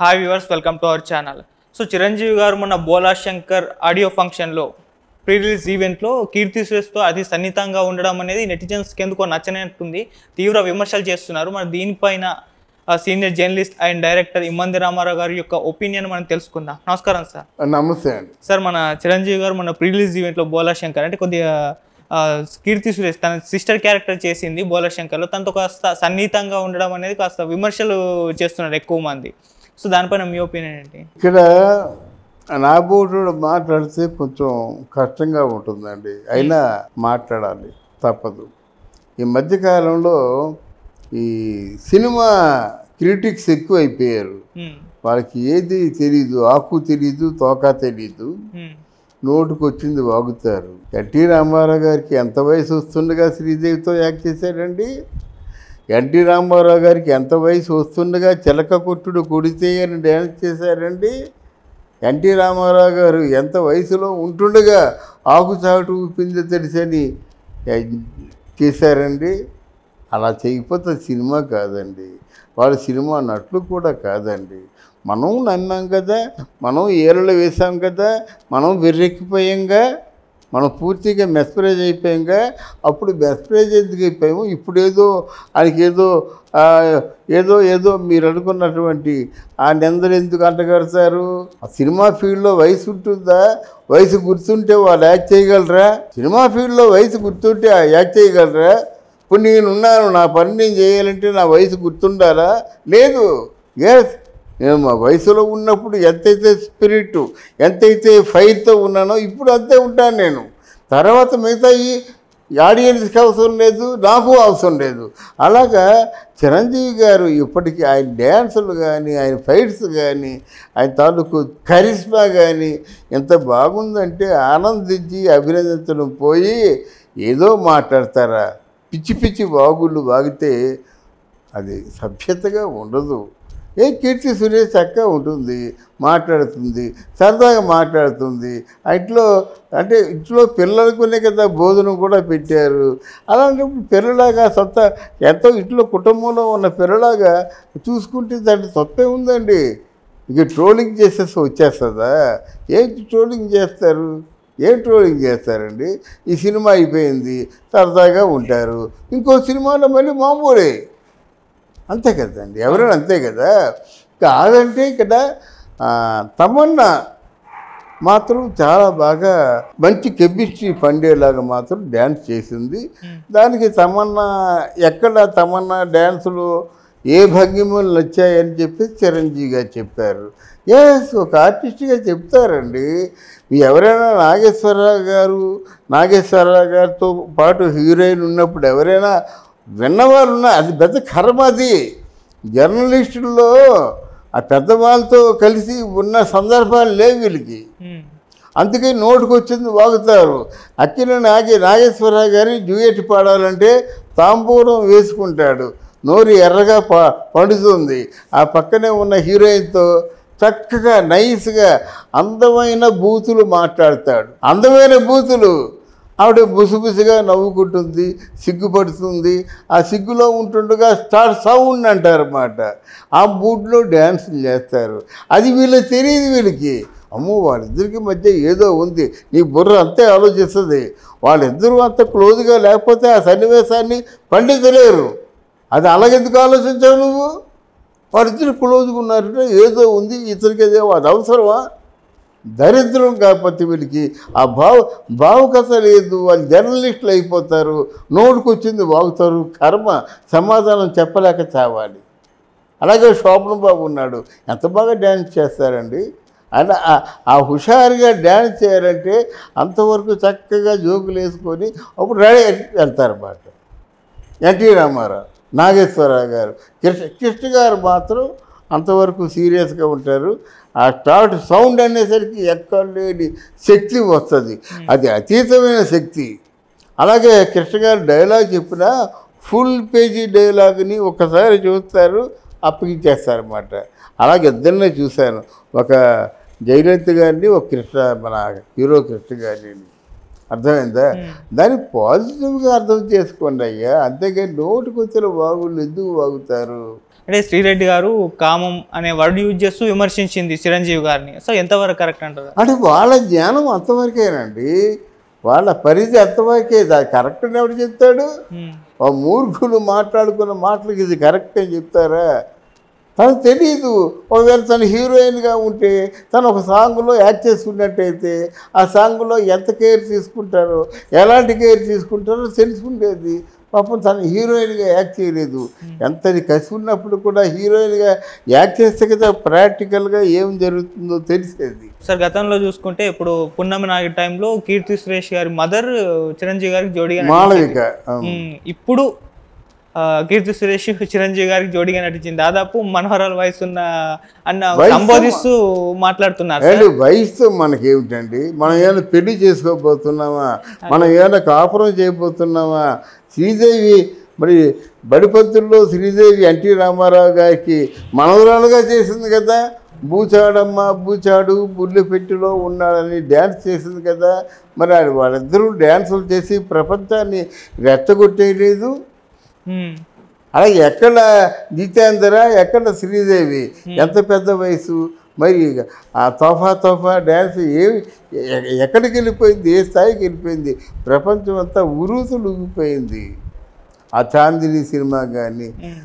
Hi viewers welcome to our channel so Chiranjeevi garu మొన్న Bhola Shankar audio ఫంక్షన్లో pre release ఈవెంట్లో కీర్తి సురేష్తో అతి సన్నిహితంగా ఉండడం అనేది నెటిజన్స్కి ఎందుకో నచ్చనట్టుంది తీవ్ర విమర్శలు చేస్తున్నారు మరి దీనిపైన senior journalist and director Immandi Ramarao garu యొక్క ఒపీనియన్ మనం తెలుసుకుందాం నమస్కారం సార్ నమస్తే అండి సార్ మన చిరంజీవి గారు మన ప్రీ రిలీజ్ ఈవెంట్లో బోలా శంకర్ అంటే కొద్దిగా ఆ, కీర్తి సురేష్ తన సిస్టర్ క్యారెక్టర్ చేసింది బోలా శంకర్లో తనతో కాస్త సన్నిహితంగా ఉండడం అనేది కాస్త విమర్శలు చేస్తున్నారు ఎక్కువ మంది సో దానిపైన మీ ఒపీనియన్ ఏంటి ఇక్కడ నా బోటుడు మాట్లాడితే కొంచెం కష్టంగా ఉంటుందండి అయినా మాట్లాడాలి తప్పదు ఈ మధ్యకాలంలో ఈ సినిమా క్రిటిక్స్ ఎక్కువ అయిపోయారు హ్మ్, వాళ్ళకి ఏది తెలీదు ఆకు తెలీదు తోక తెలీదు హ్మ్, నోటుకు వచ్చింది వాగుతారు ఎన్టీ రామారావు గారికి ఎంత వయసు వస్తుండగా శ్రీదేవితో యాక్ట్ చేశాడండి ఎన్టీ రామారావు గారికి ఎంత వయసు వస్తుండగా చిలక కొట్టుడు కొడితే అని డ్యాన్స్ చేశారండి ఎన్టీ రామారావు గారు ఎంత వయసులో ఉంటుండగా ఆకుచాటు పిండి తెలిసని చేశారండి అలా చేయకపోతే సినిమా కాదండి వాళ్ళ సినిమా నట్లు కూడా కాదండి మనం నమ్మాం కదా మనం ఏరలు వేసాం కదా మనం వెర్రెక్కిపోయాంగా మనం పూర్తిగా మెస్పరైజ్ అయిపోయాంగా అప్పుడు మెస్పరైజ్ ఎందుకు అయిపోయాము ఇప్పుడు ఏదో ఆయనకి ఏదో ఆ, ఏదో ఏదో మీరు అనుకున్నటువంటి ఆ నిందలు ఎందుకు అంటగడతారు ఆ సినిమా ఫీల్డ్లో వయసు ఉంటుందా వయసు గుర్తుంటే వాళ్ళు యాక్ట్ చేయగలరా సినిమా ఫీల్డ్లో వయసు గుర్తుంటే ఆ యాక్ట్ చేయగలరా ఇప్పుడు నేను ఉన్నాను నా పని నేను చేయాలంటే నా వయసు గుర్తుండాలా లేదు ఎస్ నేను మా వయసులో ఉన్నప్పుడు ఎంతైతే స్పిరిట్ ఎంతైతే ఫైర్తో ఉన్నానో ఇప్పుడు అంతే ఉంటాను నేను తర్వాత మిగతా ఈ ఆడియన్స్కి అవసరం లేదు నాకు అవసరం లేదు అలాగా చిరంజీవి గారు ఇప్పటికీ ఆయన డ్యాన్సులు కానీ ఆయన ఫైట్స్ కానీ ఆయన తాలూకు కరిస్మా కానీ ఎంత బాగుందంటే ఆనందించి అభినందించడం పోయి ఏదో మాట్లాడతారా పిచ్చి పిచ్చి వాగుళ్ళు వాగితే అది సభ్యతగా ఉండదు ఏ కీర్తి సురేష్ చక్కగా ఉంటుంది మాట్లాడుతుంది సరదాగా మాట్లాడుతుంది ఆ ఇంట్లో అంటే ఇంట్లో పిల్లలకునే కదా భోజనం కూడా పెట్టారు అలాంటప్పుడు పిల్లలాగా సొంత ఎంతో ఇంట్లో కుటుంబంలో ఉన్న పిల్లలాగా చూసుకుంటే దాంట్లో తప్పే ఉందండి ఇక ట్రోలింగ్ చేసేసి వచ్చేస్తుందా ఏంటి ట్రోలింగ్ చేస్తారు ఏం ట్రోలింగ్ చేస్తారండి ఈ సినిమా అయిపోయింది సరదాగా ఉంటారు ఇంకో సినిమాలో మళ్ళీ మామూలే అంతే కదండి ఎవరైనా అంతే కదా కాదంటే ఇక్కడ ఆ, తమన్నా మాత్రం చాలా బాగా మంచి కెమిస్ట్రీ పండేలాగా మాత్రం డ్యాన్స్ చేసింది దానికి తమన్నా ఎక్కడ తమన్నా డ్యాన్సులు ఏ భంగిమలు నచ్చాయని చెప్పి చిరంజీవి గారు చెప్పారు ఎస్ ఒక ఆర్టిస్ట్గా చెప్తారండి మీ ఎవరైనా నాగేశ్వరరావు గారు నాగేశ్వరరావు గారితో పాటు హీరోయిన్ ఉన్నప్పుడు ఎవరైనా విన్నవాళ్ళు ఉన్నా అది పెద్ద కర్మ అది జర్నలిస్టుల్లో ఆ పెద్దవాళ్ళతో కలిసి ఉన్న సందర్భాలు లేవు వీళ్ళకి హ్మ్, అందుకే నోటుకు వచ్చింది వాగుతారు అక్కిన నాగే నాగేశ్వరరావు గారి డ్యూయట్ పాడాలంటే తాంబూలం వేసుకుంటాడు నోరు ఎర్రగా ప పండుతుంది ఆ పక్కనే ఉన్న హీరోయిన్తో చక్కగా నైస్గా అందమైన బూతులు మాట్లాడతాడు అందమైన బూతులు ఆవిడ బుసుబుసుగా నవ్వుకుంటుంది సిగ్గుపడుతుంది ఆ సిగ్గులో ఉంటుండగా స్టార్ సౌండ్ అంటారన్నమాట ఆ బూట్లో డ్యాన్సులు చేస్తారు అది వీళ్ళకి తెలియదు వీళ్ళకి అమ్మో వాళ్ళిద్దరికి మధ్య ఏదో ఉంది నీ బుర్ర అంతే ఆలోచిస్తుంది వాళ్ళిద్దరూ అంత క్లోజ్గా లేకపోతే ఆ సన్నివేశాన్ని పండించలేరు అది అలాగెందుకు ఆలోచించావు నువ్వు వాళ్ళిద్దరు క్లోజ్గా ఉన్నారంటే ఏదో ఉంది ఇతరికి అదే అది అవసరమా దరిద్రం కాకపోతే వీళ్ళకి ఆ భావ భావుకత లేదు వాళ్ళు జర్నలిస్టులు అయిపోతారు నోటుకొచ్చింది వాగుతారు కర్మ సమాధానం చెప్పలేక చావాలి అలాగే శోభన్ బాబు ఉన్నాడు ఎంత బాగా డ్యాన్స్ చేస్తారండి ఆయన ఆ- ఆ హుషారుగా డ్యాన్స్ చేయాలంటే అంతవరకు చక్కగా జోకులు వేసుకొని అప్పుడు రెడీ వెళ్తారన్నమాట ఎన్టీ రామారావు నాగేశ్వరరావు గారు కృష్ణ కృష్ణ గారు మాత్రం అంతవరకు సీరియస్గా ఉంటారు ఆ స్టార్ట్ సౌండ్ అనేసరికి ఎక్కడ లేని శక్తి వస్తుంది అది అతీతమైన శక్తి అలాగే కృష్ణ గారు డైలాగ్ చెప్పిన ఫుల్ పేజీ డైలాగ్ని ఒకసారి చూస్తారు అప్పగించేస్తారన్నమాట అలాగే ఇద్దరినే చూశాను ఒక జయలలిత గారిని ఒక కృష్ణ మన హీరో కృష్ణ గారిని అర్థమైందా దాన్ని పాజిటివ్గా అర్థం చేసుకోండి అయ్యా అంతేగాని నోటికి వచ్చిన వాగుళ్ళు ఎందుకు వాగుతారు అంటే శ్రీరెడ్డి గారు కామం అనే వర్డ్ యూజ్ చేస్తూ విమర్శించింది చిరంజీవి గారిని సో ఎంతవరకు కరెక్ట్ అంటారు అంటే వాళ్ళ జ్ఞానం అంతవరకేనండి వాళ్ళ పరిధి అంతవరకే దాని కరెక్ట్ అని ఎవడు చెప్తాడు ఉమ్, ఆ మూర్ఖులు మాట్లాడుకున్న మాటలకి ఇది కరెక్ట్ అని చెప్తారా తనకు తెలియదు ఒకవేళ తను హీరోయిన్గా ఉంటే తను ఒక సాంగ్లో యాక్ట్ చేసుకున్నట్టయితే ఆ సాంగ్లో ఎంత కేర్ తీసుకుంటారో ఎలాంటి కేర్ తీసుకుంటారో తెలుసుకుండేది పాపం తను హీరోయిన్గా యాక్ట్ చేయలేదు ఎంతది కసి ఉన్నప్పుడు కూడా హీరోయిన్గా యాక్ట్ చేస్తే కదా ప్రాక్టికల్గా ఏం జరుగుతుందో తెలిసేది సార్ గతంలో చూసుకుంటే ఇప్పుడు పున్నమి నాగి టైంలో కీర్తి సురేష్ గారి మదర్ చిరంజీవి గారికి జోడిగా నటించింది. మాళవిక ఆ. ఉమ్, ఇప్పుడు ఆ, కీర్తి సురేష్ చిరంజీవి గారికి జోడిగా నటించింది దాదాపు మనోహరాల వయసు ఉన్న అన్న వయసు సంబోధిస్తూ మాట్లాడుతున్నారు సార్ అండ్ వయసుతో మనకేమిటండి మనం ఏమైనా పెళ్లి చేసుకోబోతున్నామా మనం ఏమైనా కాపురం చేయబోతున్నామా శ్రీదేవి మరి బడిపత్రుల్లో శ్రీదేవి ఎన్టీ రామారావు గారికి మనవరాలుగా చేసింది కదా బూచాడమ్మ బూచాడు బుల్లి పెట్టిలో ఉన్నాడని డ్యాన్స్ చేసింది కదా మరి అది వాళ్ళిద్దరూ డ్యాన్సులు చేసి ప్రపంచాన్ని రెచ్చగొట్టేయలేదు ఉమ్, అలాగే ఎక్కడ జితేంద్ర ఎక్కడ శ్రీదేవి ఎంత పెద్ద వయసు మరి ఆ తోఫా తోఫా డ్యాన్స్ ఏమి ఎ- ఎక్కడికి వెళ్ళిపోయింది ఏ స్థాయికి వెళ్ళిపోయింది ప్రపంచం అంతా ఉరుతులు ఊగిపోయింది ఆ చాందిని సినిమా కానీ ఉమ్.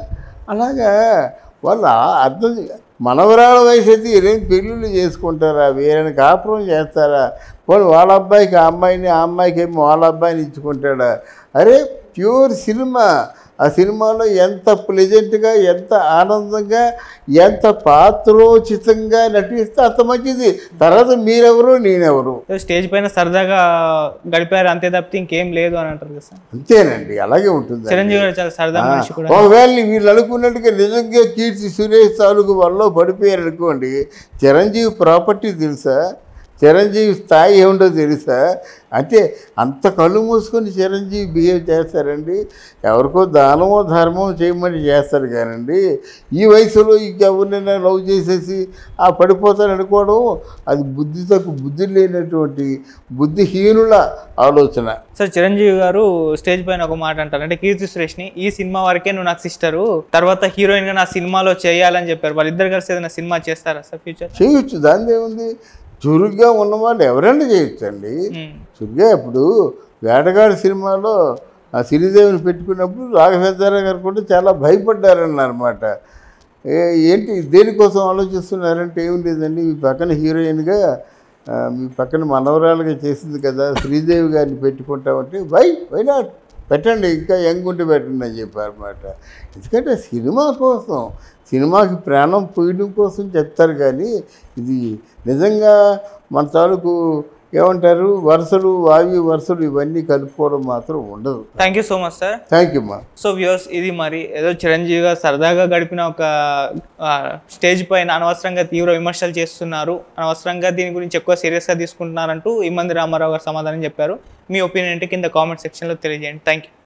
అలాగా వాళ్ళు ఆ- అర్థం చే- మనవరాల వయసు అయితే ఏం పెళ్ళిళ్ళు చేసుకుంటారా వేరే కాపురం చేస్తారా పోనీ వాళ్ళ అబ్బాయికి ఆ అమ్మాయిని ఆ అమ్మాయికి ఏమో వాళ్ళ అబ్బాయిని ఇచ్చుకుంటాడా అరే ప్యూర్ సినిమా ఆ సినిమాలో ఎంత ప్లెజెంట్గా ఎంత ఆనందంగా ఎంత పాత్రోచితంగా నటిస్తే అంత మంచిది తర్వాత మీరెవరు నేనెవరు ఏదో స్టేజ్ పైన సరదాగా గడిపారు అంతే తప్పితే ఇంకేం లేదు అని అంటారు కదా సార్ అంతేనండి అలాగే ఉంటుంది చిరంజీవి గారు చాలా సరదా మనిషి కూడా ఒకవేళ వీళ్ళు అనుకున్నట్టుగా నిజంగా కీర్తి సురేష్ తాలూకు వల్ల పడిపోయారు అనుకోండి చిరంజీవి ప్రాపర్టీ తెలుసా చిరంజీవి స్థాయి ఏమిటో తెలుసా అంటే అంత కళ్ళు మూసుకొని చిరంజీవి బిహేవ్ చేస్తారండి ఎవరికో దానమో ధర్మమో చేయమని చేస్తారు కానండి ఈ వయసులో ఇంకెవరినైనా లవ్ చేసేసి ఆ పడిపోతారు అనుకోవడం అది బుద్ధి తక్కువ బుద్ధి లేనటువంటి బుద్ధిహీనుల ఆలోచన సార్ చిరంజీవి గారు స్టేజ్ పైన ఒక మాట అంటారు అంటే కీర్తి సురేష్ని ఈ సినిమా వరకే నువ్వు నాకు సిస్టరు తర్వాత హీరోయిన్ గా నా సినిమాలో చేయాలని చెప్పారు వాళ్ళిద్దరు కలిసి ఏదైనా సినిమా చేస్తారా సార్ ఫ్యూచర్ చేయొచ్చు దాని ఏముంది చురుగ్గా ఉన్నవాళ్ళు ఎవరైనా చేయొచ్చండి చురుగ్గా ఇప్పుడు వేటగాడి సినిమాలో ఆ శ్రీదేవిని పెట్టుకున్నప్పుడు రాఘవేంద్రరావు గారు కూడా చాలా భయపడ్డారన్నమాట ఏ ఏంటి దేనికోసం ఆలోచిస్తున్నారంటే ఏం లేదండి మీ పక్కన హీరోయిన్గా ఆ, మీ పక్కన మనవరాలుగా చేసింది కదా శ్రీదేవి గారిని పెట్టుకుంటామంటే వై వై నాట్ పెట్టండి ఇంకా యంగ్ ఉంటే పెట్టండి అని చెప్పారన్నమాట ఎందుకంటే సినిమా కోసం సినిమాకి ప్రాణం పోయడం కోసం చెప్తారు కానీ ఇది నిజంగా మన తాలూకు ఏమంటారు వరుసలు వాయు వరుసలు ఇవన్నీ కలుపుకోవడం మాత్రం ఉండదు thank you so much sir thank you అమ్మా సో వ్యూస్ ఇది మరి ఏదో చిరంజీవిగా సరదాగా గడిపిన ఒక ఆ, స్టేజ్ పైన అనవసరంగా తీవ్ర విమర్శలు చేస్తున్నారు అనవసరంగా దీని గురించి ఎక్కువ సీరియస్గా తీసుకుంటున్నారంటూ ఇమ్మంది రామారావు గారు సమాధానం చెప్పారు మీ ఒపీనియన్ ఏంటి కింద కామెంట్ సెక్షన్లో తెలియజేయండి థ్యాంక్ యూ